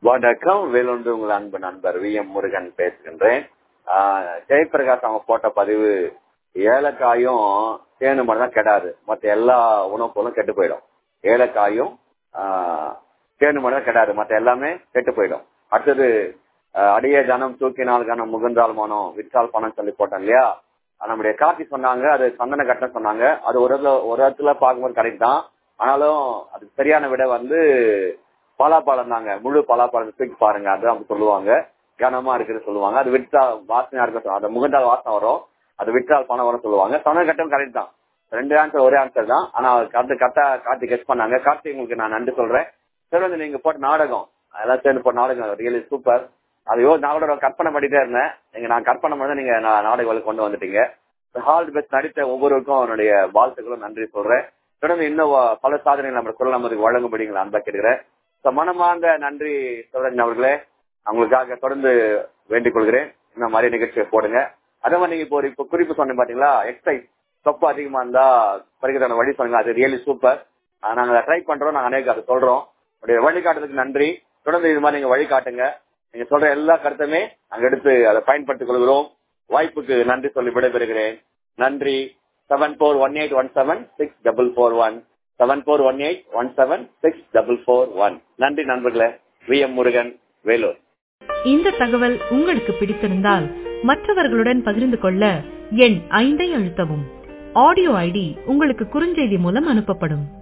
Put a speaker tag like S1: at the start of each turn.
S1: வணக்கம் வேலொன்று உங்கள் அன்பு நண்பர் வி எம் முருகன் பேசுகின்றேன் ஆஹ் ஜெயபிரகாஷ் அவங்க போட்ட பதிவு ஏலக்காயும் தேனு மட்டும் தான் கெடாது மற்ற எல்லா உணவுப் பொருளும் கெட்டு போயிடும் ஏலக்காயும் ஆஹ் தேனு மட்டும் தான் கெடாது மற்ற எல்லாமே கெட்டு போயிடும் அடுத்தது ஆஹ் அடியே ஜனம் தூக்கினால் கனம் முகுந்தால் மனம் விற்றால் பணம் சொல்லி போட்டோம் இல்லையா அது நம்முடைய கார்த்தி சொன்னாங்க அது சந்தன கட்டம் சொன்னாங்க அது ஒரு இடத்துல ஒரு இடத்துல பார்க்கும்போது கரெக்ட் தான் ஆனாலும் அதுக்கு சரியான விட வந்து பலாப்பழம் தாங்க முழு பலாப்பழம் தூக்கி பாருங்க அது அவங்க சொல்லுவாங்க கனமா இருக்குன்னு சொல்லுவாங்க அது விற்றா வாசனையா இருக்கு அது முகந்தால் வாசனை வரும் அது விற்றால் பணம் வரும் சொல்லுவாங்க சந்தன கட்டம் கரெக்ட் தான் ரெண்டு ஆன்சர் ஒரே ஆன்சர் தான் ஆனா கரெக்ட் கரெக்டா கார்த்தி கெஸ்ட் பண்ணாங்க கார்த்தி உங்களுக்கு நான் நன்றி சொல்றேன் சரி வந்து நீங்க போட்ட நாடகம் அதெல்லாம் சேர்ந்து போட்ட நாடகம் ரியலி சூப்பர் அது யோ நாடகம் கற்பனை பண்ணிட்டே இருந்தேன் நீங்க நான் கற்பனை பண்ணி நீங்க நான் நாடகம் கொண்டு வந்துட்டீங்க ஹால் பெஸ்ட் நடித்த ஒவ்வொருவருக்கும் அவனுடைய வாழ்த்துக்களும் நன்றி சொல்றேன் தொடர்ந்து இன்னும் பல சாதனைகள் நம்ம குரல் நமக்கு வழங்கும்படிங்களா அன்பா கேட்கிறேன் மனமார்ந்த நன்றி சிவரஞ்சன் அவர்களே அவங்களுக்காக தொடர்ந்து வேண்டிக் கொள்கிறேன் இந்த மாதிரி நிகழ்ச்சியை போடுங்க அதே மாதிரி நீங்க இப்போ ஒரு இப்போ குறிப்பு சொன்னீங்க பாத்தீங்களா எக்ஸசைஸ் தொப்பு அதிகமா இருந்தா பறிக்கிறதான வழி சொன்னீங்க அது ரியலி சூப்பர் நாங்க ட்ரை பண்றோம் நாங்க அநேக அதை சொல்றோம் உடைய வழிகாட்டுறதுக்கு நன்றி தொடர்ந்து இது மாதிரி நீங்க வழிகாட்டுங்க நீங்க சொல்ற எல்லா கருத்துமே நாங்க எடுத்து அதை பயன்படுத்திக் கொள்கிறோம் வாய்ப்புக்கு நன்றி சொல்லி விடைபெறுகிறேன் நன்றி seven four one eight one seven six double four one seven four one eight one seven six double four one நன்றி நண்பர்களே வி எம் முருகன் வேலூர்
S2: இந்த தகவல் உங்களுக்கு பிடித்திருந்தால் மற்றவர்களுடன் பகிர்ந்து கொள்ள எண் ஐந்தை அழுத்தவும் ஆடியோ ஐடி உங்களுக்கு குறுஞ்செய்தி மூலம் அனுப்பப்படும்